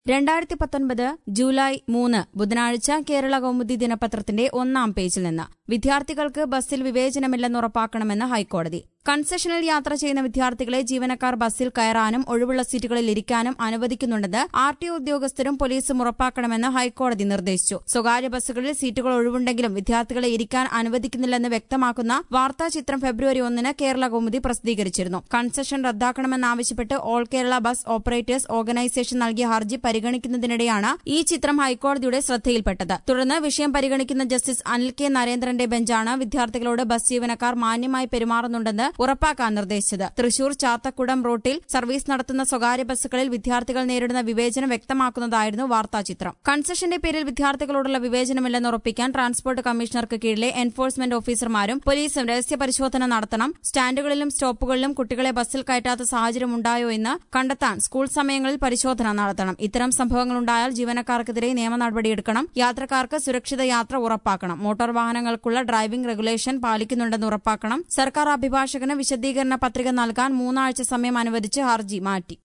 രണ്ടായിരത്തി പത്തൊൻപത് ജൂലൈ മൂന്ന് ബുധനാഴ്ച കേരള കൗമുദി ദിനപത്രത്തിന്റെ ഒന്നാം പേജിൽ നിന്ന് വിദ്യാർത്ഥികൾക്ക് ബസ്സിൽ വിവേചനമില്ലെന്ന് ഉറപ്പാക്കണമെന്ന് ഹൈക്കോടതി കൺസെഷനിൽ യാത്ര ചെയ്യുന്ന വിദ്യാർത്ഥികളെ ജീവനക്കാർ ബസ്സിൽ കയറാനും ഒഴിവുള്ള സീറ്റുകളിൽ ഇരിക്കാനും അനുവദിക്കുന്നുണ്ടെന്ന് ആർ ടി ഉദ്യോഗസ്ഥരും പോലീസും ഉറപ്പാക്കണമെന്ന് ഹൈക്കോടതി നിർദ്ദേശിച്ചു സ്വകാര്യ ബസ്സുകളിൽ സീറ്റുകൾ ഒഴിവുണ്ടെങ്കിലും വിദ്യാർത്ഥികളെ ഇരിക്കാൻ അനുവദിക്കുന്നില്ലെന്ന് വ്യക്തമാക്കുന്ന വാർത്താചിത്രം ഫെബ്രുവരി ഒന്നിന് കേരള കൗമുദി പ്രസിദ്ധീകരിച്ചിരുന്നു കൺസെഷൻ റദ്ദാക്കണമെന്നാവശ്യപ്പെട്ട് all Kerala bus operators organisation നൽകിയ ഹർജി പരിഗണിക്കുന്നതിനിടെയാണ് ഈ ചിത്രം ഹൈക്കോടതിയുടെ ശ്രദ്ധയിൽപ്പെട്ടത് തുടർന്ന് വിഷയം പരിഗണിക്കുന്ന ജസ്റ്റിസ് അനിൽ കെ നരേന്ദ്രന്റെ ബെഞ്ചാണ് വിദ്യാർത്ഥികളോട് ബസ് ജീവനക്കാർ മാന്യമായി പെരുമാറുന്നുണ്ടെന്ന് ഉറപ്പാക്കാൻ നിർദ്ദേശിച്ചത് തൃശൂർ ചാത്തക്കുടം റൂട്ടിൽ സർവീസ് നടത്തുന്ന സ്വകാര്യ ബസ്സുകളിൽ വിദ്യാർത്ഥികൾ നേരിടുന്ന വിവേചനം വ്യക്തമാക്കുന്നതായിരുന്നു വാർത്താചിത്രം കൺസെഷന്റെ പേരിൽ വിദ്യാർത്ഥികളോടുള്ള വിവേചനമില്ലെന്ന് ഉറപ്പിക്കാൻ ട്രാൻസ്പോർട്ട് കമ്മീഷണർക്ക് കീഴിലെ എൻഫോഴ്സ്മെന്റ് ഓഫീസർമാരും പോലീസും രഹസ്യ പരിശോധന നടത്തണം സ്റ്റാൻഡുകളിലും സ്റ്റോപ്പുകളിലും കുട്ടികളെ ബസ്സിൽ കയറ്റാത്ത സാഹചര്യം ഉണ്ടായോ എന്ന് കണ്ടെത്താൻ സ്കൂൾ സമയങ്ങളിൽ പരിശോധന നടത്തണം ഇത്തരം സംഭവങ്ങളുണ്ടായാൽ ജീവനക്കാർക്കെതിരെ നിയമ നടപടിയെടുക്കണം യാത്രക്കാർക്ക് സുരക്ഷിത യാത്ര ഉറപ്പാക്കണം മോട്ടോർ വാഹനങ്ങൾക്കുള്ള ഡ്രൈവിംഗ് റെഗുലേഷൻ പാലിക്കുന്നുണ്ടെന്ന് ഉറപ്പാക്കണം സർക്കാർ അഭിഭാഷകന് വിശദീകരണ പത്രിക നൽകാൻ മൂന്നാഴ്ച സമയം അനുവദിച്ച് ഹർജി മാറ്റി